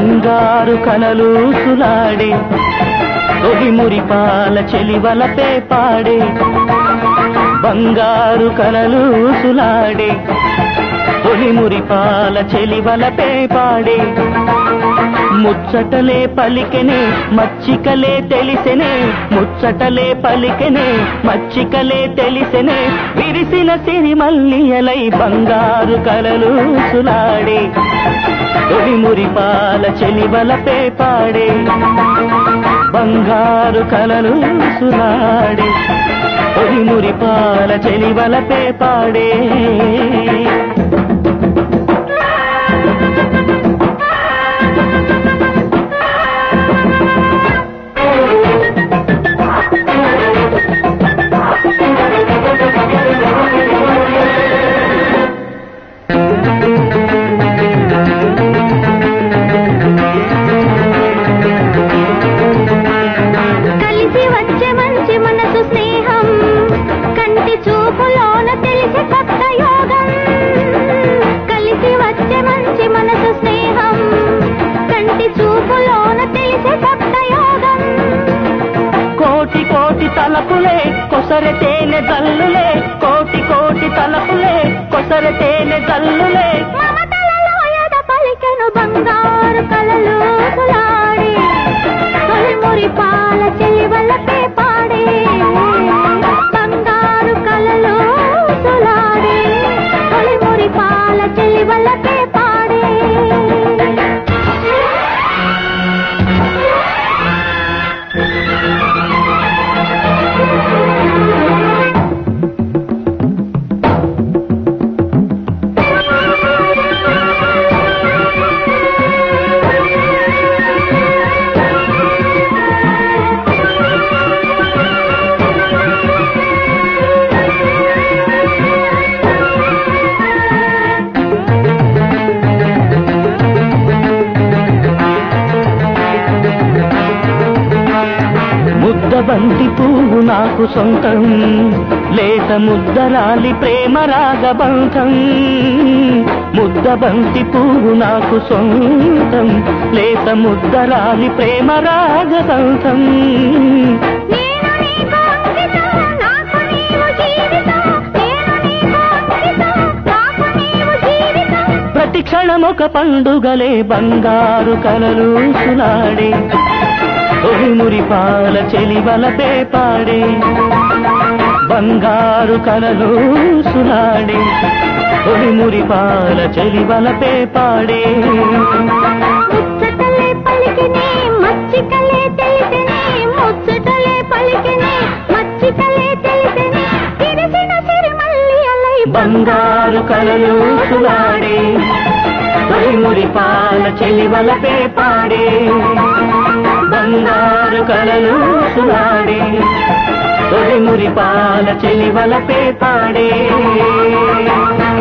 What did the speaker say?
బంగారు కలలు సులాడే తొలి మురిపాల చెలివలపే పాడే బంగారు కలలు సులాడే తొలి మురిపాల చెలివలపే పాడే ముచ్చటలే పలికెనే మచ్చికలే తెలిసెనే ముచ్చటలే పలికెనే మచ్చికలే తెలిసెనే విరిసిన సిరిమల్లియలై బంగారు కలలు సులాడే తొలి మురిపాల చెలివలపే పాడే బంగారు కలలు సులాడే తొలి మురిపాల చెలివలపే పాడే కలిసి వచ్చే మంచి మనసు స్నేహం కంటి చూపులోన తెలిసే కొత్త యోగం కలిసి వచ్చే మంచి మనసు స్నేహం కంటి చూపులోన తెలిసే కొత్త యోగం కోటి కోటి తలపులే కొసరె తేనె జల్లులే కోటి కోటి తలపులే కొసరె తేనె జల్లులే మమతలలో ఎద పలికెను బంగారు కలలు సులాడి తొలిమురి పాల చెలివలపే పాడే బంగారు కలలు సులాడి తొలిమురి పాల చెలివలపే పాడే ముద్ద బంతి పువ్వు నాకు సొంతం లేత ముద్దరాలి ప్రేమ రాగబంధం ముద్ద బంతి పువ్వు నాకు సొంతం లేత ముద్దరాలి ప్రేమ రాగబంధం నేను నీకు అంకితం నాకు నీవు జీవితం నేను నీకు అంకితం నాకు నీవు జీవితం ప్రతి క్షణం ఒక పండుగలే బంగారు కలలు సులాడే తొలిమురి పాల చెలివలపే పాడే బంగారు కలలు సులాడే తొలిమురి పాల చెలివలపే పాడే ముచ్చటలే పలికినే మచ్చికలే తెలిసినే ముచ్చటలే పలికినే మచ్చికలే తెలిసినే తిరిసిన సిరిమల్లి అలై బంగారు కలలు సులాడే తొలిమురి పాల చెలివలపే పాడే బంగారు కలలు సులాడే తొలిమురి పాల చెలివలపే పాడే